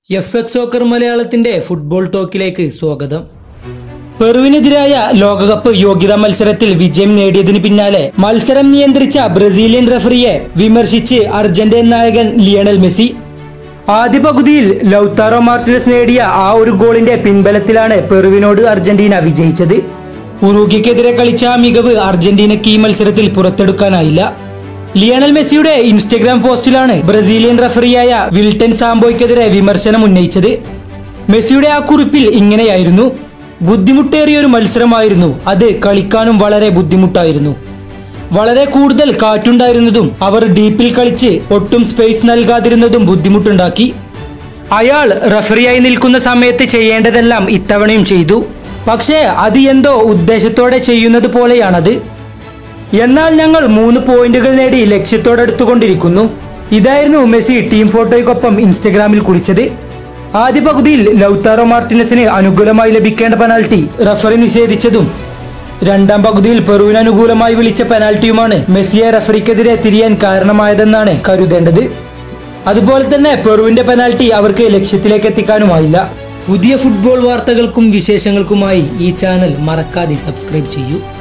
F X soccer മലയാളത്തിന്റെ football ടോക്കിലേക്ക് സ്വാഗതം പെറുവിനെതിരായ ലോകകപ്പ് യോഗ്യതാ മത്സരത്തിൽ വിജയം നേടിയതിന് പിന്നാലെ മത്സരം നിയന്ത്രിച്ച ബ്രസീലിയൻ റഫറിയെ വിമർശിച്ച് അർജന്റീൻ നായകൻ ലിയണൽ മെസ്സി ആദ്യ പകുതിയിൽ ലൗത്താറോ മാർട്ടിനസ് നേടിയ ആ ഒരു ഗോളിന്റെ പിൻബലത്തിലാണ് പെറുവിനോട് അർജന്റീന വിജയിച്ചത് ഉറുഗ്യക്കെതിരെ കളിച്ച ആ മികവ് അർജന്റീനയ്ക്ക് ഈ മത്സരത്തിൽ പുറത്തെടുക്കാനായില്ല ലിയണൽ മെസ്സിയുടെ ഇൻസ്റ്റഗ്രാം പോസ്റ്റിലാണ് ബ്രസീലിയൻ റഫറിയായ വിൽട്ടൻ സാംബോയ്ക്കെതിരെ വിമർശനം ഉന്നയിച്ചത് മെസ്സിയുടെ ആ കുറിപ്പിൽ ഇങ്ങനെയായിരുന്നു ബുദ്ധിമുട്ടേറിയ ഒരു മത്സരമായിരുന്നു അത് കളിക്കാനും വളരെ ബുദ്ധിമുട്ടായിരുന്നു വളരെ കൂടുതൽ കാറ്റുണ്ടായിരുന്നതും അവർ ഡീപ്പിൽ കളിച്ച് ഒട്ടും സ്പേസ് നൽകാതിരുന്നതും ബുദ്ധിമുട്ടുണ്ടാക്കി അയാൾ റഫറിയായി നിൽക്കുന്ന സമയത്ത് ചെയ്യേണ്ടതെല്ലാം ഇത്തവണയും ചെയ്തു പക്ഷേ അത് എന്തോ ഉദ്ദേശത്തോടെ ചെയ്യുന്നത് പോലെയാണത് എന്നാൽ ഞങ്ങൾ മൂന്ന് പോയിന്റുകൾ നേടി ലക്ഷ്യത്തോടടുത്തുകൊണ്ടിരിക്കുന്നു ഇതായിരുന്നു മെസ്സി ടീം ഫോട്ടോയ്ക്കൊപ്പം ഇൻസ്റ്റഗ്രാമിൽ കുറിച്ചത് ആദ്യ പകുതിയിൽ ലൗത്താറോ മാർട്ടിനസിന് അനുകൂലമായി ലഭിക്കേണ്ട പെനാൽറ്റി റഫറി നിഷേധിച്ചതും രണ്ടാം പകുതിയിൽ പെറുവിന് അനുകൂലമായി വിളിച്ച പെനാൽറ്റിയുമാണ് മെസ്സിയെ റഫറിക്കെതിരെ തിരിയാൻ കാരണമായതെന്നാണ് കരുതേണ്ടത് അതുപോലെ തന്നെ പെറുവിന്റെ പെനാൽറ്റി അവർക്ക് ലക്ഷ്യത്തിലേക്ക് എത്തിക്കാനുമായില്ല പുതിയ ഫുട്ബോൾ വാർത്തകൾക്കും വിശേഷങ്ങൾക്കുമായി ഈ ചാനൽ മറക്കാതെ സബ്സ്ക്രൈബ് ചെയ്യൂ